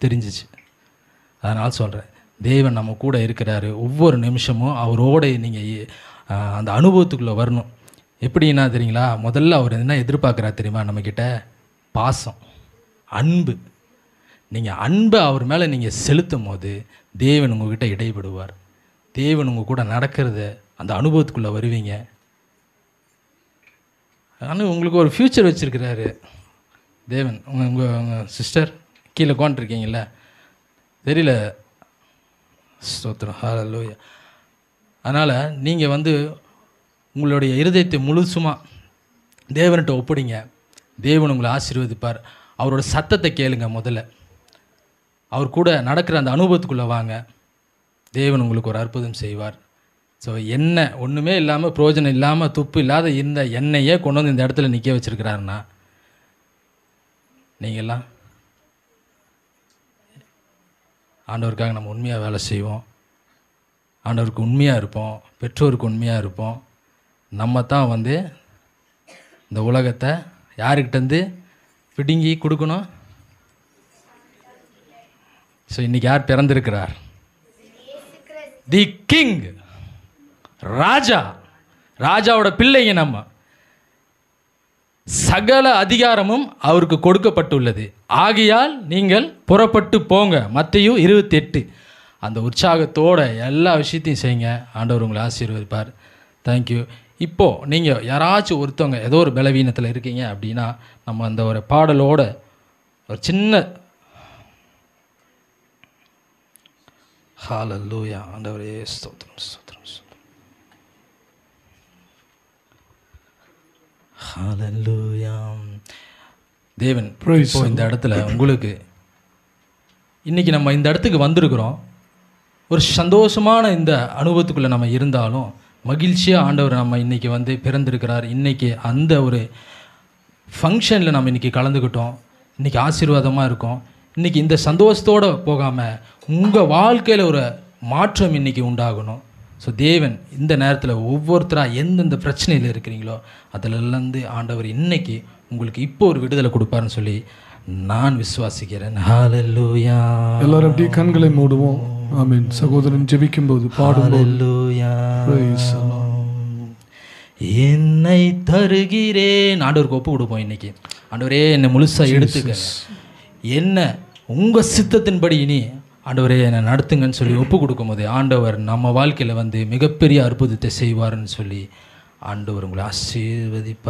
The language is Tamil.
தெரிஞ்சிச்சு அதனால் சொல்கிறேன் தேவன் நம்ம கூட இருக்கிறாரு ஒவ்வொரு நிமிஷமும் அவரோட நீங்கள் அந்த அனுபவத்துக்குள்ளே வரணும் எப்படின்னா தெரியுங்களா முதல்ல அவர் என்ன எதிர்பார்க்குறாரு தெரியுமா நம்மக்கிட்ட பாசம் அன்பு நீங்கள் அன்பை அவர் மேலே நீங்கள் செலுத்தும் போது தேவன் உங்ககிட்ட இடைபடுவார் தேவன் உங்கள் கூட நடக்கிறத அந்த அனுபவத்துக்குள்ளே வருவீங்க ஆனால் உங்களுக்கு ஒரு ஃப்யூச்சர் வச்சுருக்கிறாரு தேவன் உங்கள் உங்கள் உங்கள் சிஸ்டர் கீழே உட்காந்துருக்கீங்கள தெரியல ஸ்தோத்திரம் ஹalleluya அதனால் நீங்கள் வந்து உங்களுடைய இருதயத்தை முழுசுமா தேவன்கிட்ட ஒப்பிடிங்க தேவன் உங்களை ஆசீர்வதிப்பார் அவரோட சத்தத்தை கேளுங்க முதல்ல அவர் கூட நடக்கிற அந்த அனுபவத்துக்குள்ளே வாங்க தேவன் உங்களுக்கு ஒரு அற்புதம் செய்வார் ஸோ எண்ணெய் ஒன்றுமே இல்லாமல் பிரயோஜனம் இல்லாமல் துப்பு இல்லாத இந்த எண்ணெயே கொண்டு வந்து இந்த இடத்துல நிற்க வச்சுருக்கிறாருன்னா நீங்கள்லாம் ஆண்டவருக்காக நம்ம உண்மையாக வேலை செய்வோம் ஆண்டவருக்கு உண்மையாக இருப்போம் பெற்றோருக்கு உண்மையாக இருப்போம் நம்ம தான் வந்து இந்த உலகத்தை யாருக்கிட்டேருந்து பிடுங்கி கொடுக்கணும் ஸோ இன்றைக்கி யார் பிறந்திருக்கிறார் தி கிங் ராஜா ராஜாவோட பிள்ளைங்க நம்ம சகல அதிகாரமும் அவருக்கு கொடுக்கப்பட்டுள்ளது ஆகையால் நீங்கள் புறப்பட்டு போங்க மத்தையும் இருபத்தி எட்டு அந்த உற்சாகத்தோட எல்லா விஷயத்தையும் செய்யுங்க ஆண்டவர் உங்களை ஆசீர்வதிப்பார் தேங்க்யூ இப்போது நீங்கள் யாராச்சும் ஒருத்தவங்க ஏதோ ஒரு பலவீனத்தில் இருக்கீங்க அப்படின்னா நம்ம அந்த ஒரு பாடலோட ஒரு சின்ன ஹalleluya ஆண்டவரே ஸ்தோத்திரம் ஸ்தோத்திரம் ஸ்தோத்திரம். ஹalleluya தேவன் Praise இப்போ இந்த இடத்துல உங்களுக்கு இன்னைக்கு நம்ம இந்த இடத்துக்கு வந்திருக்கிறோம் ஒரு சந்தோஷமான இந்த அனுபவத்துக்குள்ளே நம்ம இருந்தாலும் மகிழ்ச்சியாக ஆண்டவர் நம்ம இன்னைக்கு வந்து பிறந்திருக்கிறார் இன்னைக்கு அந்த ஒரு ஃபங்க்ஷனில் நம்ம இன்னைக்கு கலந்துக்கிட்டோம் இன்னைக்கு ஆசீர்வாதமாக இருக்கோம் இன்னைக்கு இந்த சந்தோஷத்தோடு போகாமல் உங்கள் வாழ்க்கையில் ஒரு மாற்றம் இன்னைக்கு உண்டாகணும் ஸோ தேவன் இந்த நேரத்தில் ஒவ்வொருத்தராக எந்தெந்த பிரச்சனையில் இருக்கிறீங்களோ அதிலிருந்து ஆண்டவர் இன்னைக்கு உங்களுக்கு இப்போ ஒரு விடுதலை கொடுப்பாருன்னு சொல்லி நான் விசுவாசிக்கிறேன் ஹalleluya எல்லாரும் அப்படியே கண்களை மூடுவோம் ஆமென் சகோதரன் ஜெபிக்கும் போது பாடும்போது ஹalleluya Praise the என்னை தருகிறேன் ஆண்டவருக்கு ஒப்பு கொடுப்போம் இன்னைக்கு ஆண்டவரே என்னை முழுசாக எடுத்துக்க என்ன உங்கள் சித்தத்தின்படி இனி ஆண்டவரே என்னை நடத்துங்கன்னு சொல்லி ஒப்பு கொடுக்கும்போது ஆண்டவர் நம்ம வாழ்க்கையில் வந்து மிகப்பெரிய அற்புதத்தை செய்வார்னு சொல்லி ஆண்டவர் உங்களை ஆசீர்வதிப்பார்